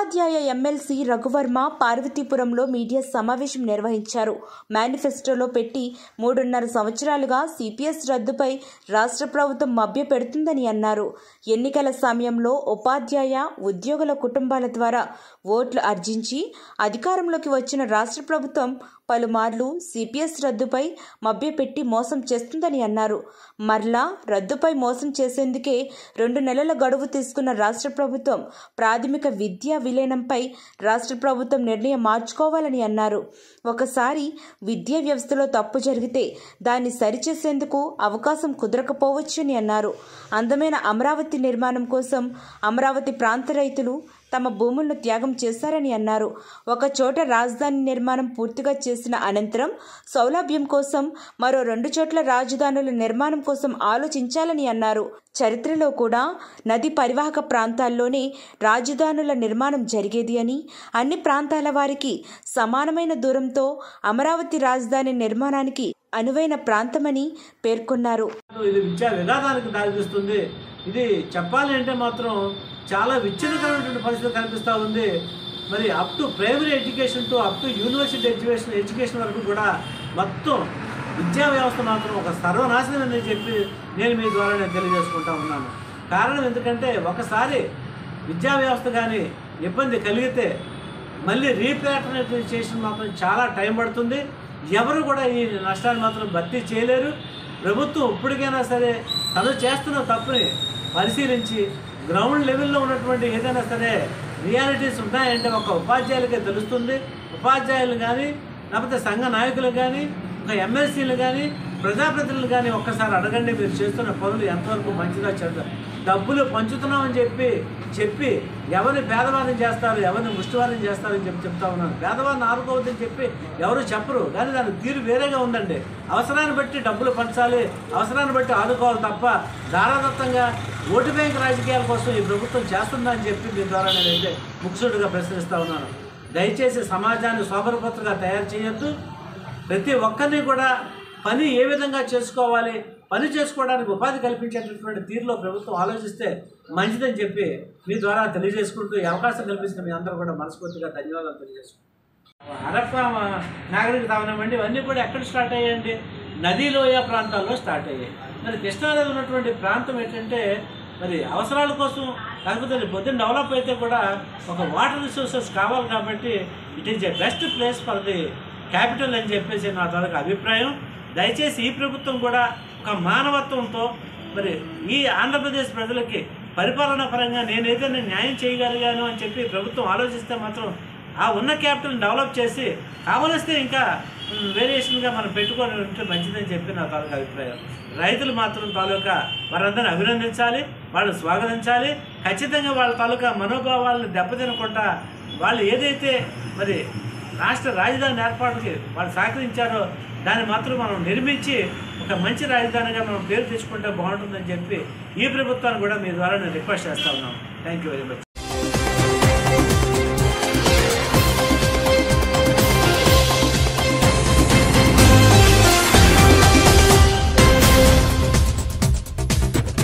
ఉపాధ్యాయ MLC Raghu Varma పార్వతీపురంలో media సమావేశం నిర్వహించారు మేనిఫెస్టోలో పెట్టి మూడున్నర సంవత్సరాలుగా సిపిఎస్ రద్దుపై రాష్ట్ర ప్రభుత్వం మభ్య పెడుతుందని అన్నారు ఎన్నికల సమయంలో ఉపాధ్యాయ ఉద్యోగుల కుటుంబాల ద్వారా ఓట్లు అర్జించి అధికారంలోకి వచ్చిన రాష్ట్ర ప్రభుత్వం పలుమార్లు సిపిఎస్ రద్దుపై మభ్యపెట్టి మోసం చేస్తుందని అన్నారు మరలా రద్దుపై మోసం చేసేందుకే రెండు నెలల గడువు తీసుకున్న రాష్ట్ర ప్రభుత్వం ప్రాథమిక విద్యా విలీనంపై రాష్ట్ర ప్రభుత్వం నిర్ణయం మార్చుకోవాలని అన్నారు ఒకసారి విద్యా వ్యవస్థలో తప్పు జరిగితే దాన్ని సరిచేసేందుకు అవకాశం కుదరకపోవచ్చని అన్నారు అందమైన అమరావతి నిర్మాణం కోసం అమరావతి ప్రాంత రైతులు తమ భూములను త్యాగం చేశారని అన్నారు ఒక చోట రాజధాని నిర్మాణం పూర్తిగా చేసిన అనంతరం సౌలభ్యం కోసం మరో రెండు చోట్ల రాజధానుల నిర్మాణం కోసం ఆలోచించాలని అన్నారు చరిత్రలో కూడా నది పరివాహక ప్రాంతాల్లోనే రాజధానుల నిర్మాణం జరిగేది అని అన్ని ప్రాంతాల వారికి సమానమైన దూరంతో అమరావతి రాజధాని నిర్మాణానికి అనువైన ప్రాంతమని పేర్కొన్నారు ఇది విద్యా విఘాతానికి దారితీస్తుంది ఇది చెప్పాలి అంటే మాత్రం చాలా విచ్ఛిన్నకరమైనటువంటి పరిస్థితి కనిపిస్తూ ఉంది మరి up to primary education to up to university education education వరకు కూడా మొత్తం విద్యా వ్యవస్థ మాత్రం ఒక సర్వనాశనం అని చెప్పి నేను మీ ద్వారా నేను తెలియజేసుకుంటా ఉన్నాను కారణం ఎందుకంటే ఒకసారి విద్యా వ్యవస్థ కానీ ఇబ్బంది కలిగితే మళ్ళీ రీప్లాటనైజేషన్ మాత్రం చాలా టైం పడుతుంది ఎవరు కూడా ఈ నష్టాన్ని మాత్రం భర్తీ చేయలేరు ప్రభుత్వం ఇప్పటికైనా సరే తను చేస్తున్న తప్పుని పరిశీలించి గ్రౌండ్ లెవెల్లో ఉన్నటువంటి ఏదైనా సరే రియాలిటీస్ ఉన్నాయంటే ఒక ఉపాధ్యాయులకే తెలుస్తుంది ఉపాధ్యాయులు కానీ లేకపోతే సంఘ నాయకులు కానీ ఒక ఎమ్మెల్సీలు కానీ ప్రజాప్రతినిధులు కానీ ఒక్కసారి అడగండి మీరు చేస్తున్న పనులు ఎంతవరకు మంచిగా చెడ్డ డబ్బులు పంచుతున్నామని చెప్పి చెప్పి ఎవరిని పేదవారిని చేస్తారు ఎవరిని ముష్టివారిని చేస్తారని చెప్పి చెప్తా ఉన్నాను పేదవారిని ఆదుకోవద్దని చెప్పి ఎవరు చెప్పరు కానీ దాని తీరు వేరేగా ఉందండి అవసరాన్ని బట్టి డబ్బులు పంచాలి అవసరాన్ని బట్టి ఆదుకోవాలి తప్ప దారాదత్తంగా ఓటు బ్యాంక్ రాజకీయాల కోసం ఈ ప్రభుత్వం చేస్తుందా అని చెప్పి మీ ద్వారా నేనైతే ముఖ్యుడిగా ప్రశ్నిస్తా ఉన్నాను దయచేసి సమాజాన్ని సోబరపత్రగా తయారు చేయొద్దు ప్రతి ఒక్కరిని కూడా పని ఏ విధంగా చేసుకోవాలి పని చేసుకోవడానికి ఉపాధి కల్పించేటటువంటి తీరులో ప్రభుత్వం ఆలోచిస్తే మంచిదని చెప్పి మీ ద్వారా తెలియజేసుకుంటూ ఈ అవకాశం కల్పిస్తున్న మీ అందరూ కూడా మనస్ఫూర్తిగా ధన్యవాదాలు తెలియజేసుకుంటాం హరప్ప నాగరికత అవనివ్వండి ఇవన్నీ కూడా ఎక్కడ స్టార్ట్ అయ్యాయండి నదీలోయ ప్రాంతాల్లో స్టార్ట్ అయ్యాయి మరి కృష్ణానది ఉన్నటువంటి ప్రాంతం ఏంటంటే మరి అవసరాల కోసం లేకపోతే రేపు పొద్దున్న డెవలప్ అయితే కూడా ఒక వాటర్ రిసోర్సెస్ కావాలి కాబట్టి it is a best place for the capital అని చెప్పేసి నా తాలూకు అభిప్రాయం దయచేసి ఈ ప్రభుత్వం కూడా ఒక మానవత్వంతో మరి ఈ ఆంధ్రప్రదేశ్ ప్రజలకి పరిపాలన పరంగా నేను ఏదైనా న్యాయం చేయగలిగాను అని చెప్పి ప్రభుత్వం ఆలోచిస్తే మాత్రం ఆ ఉన్న క్యాపిటల్ని డెవలప్ చేసి కావలిస్తే ఇంకా వేరియేషన్గా మనం పెట్టుకొని ఉంటే మంచిదని చెప్పి నా తాలూకా అభిప్రాయం రైతులు మాత్రం తాలూకా వారందరిని అభినందించాలి వాళ్ళు స్వాగతించాలి ఖచ్చితంగా వాళ్ళ తాలూకా మనోభావాలను దెబ్బతినకుండా వాళ్ళు ఏదైతే మరి రాష్ట్ర రాజధాని ఏర్పాటుకి వాళ్ళు సహకరించారో దాన్ని మాత్రం మనం నిర్మించి ఒక మంచి రాజధానిగా మనం పేరు తెచ్చుకుంటే బాగుంటుందని చెప్పి ఈ ప్రభుత్వాన్ని కూడా మీ ద్వారా నేను రిక్వెస్ట్ చేస్తా ఉన్నాం థ్యాంక్ యూ వెరీ మచ్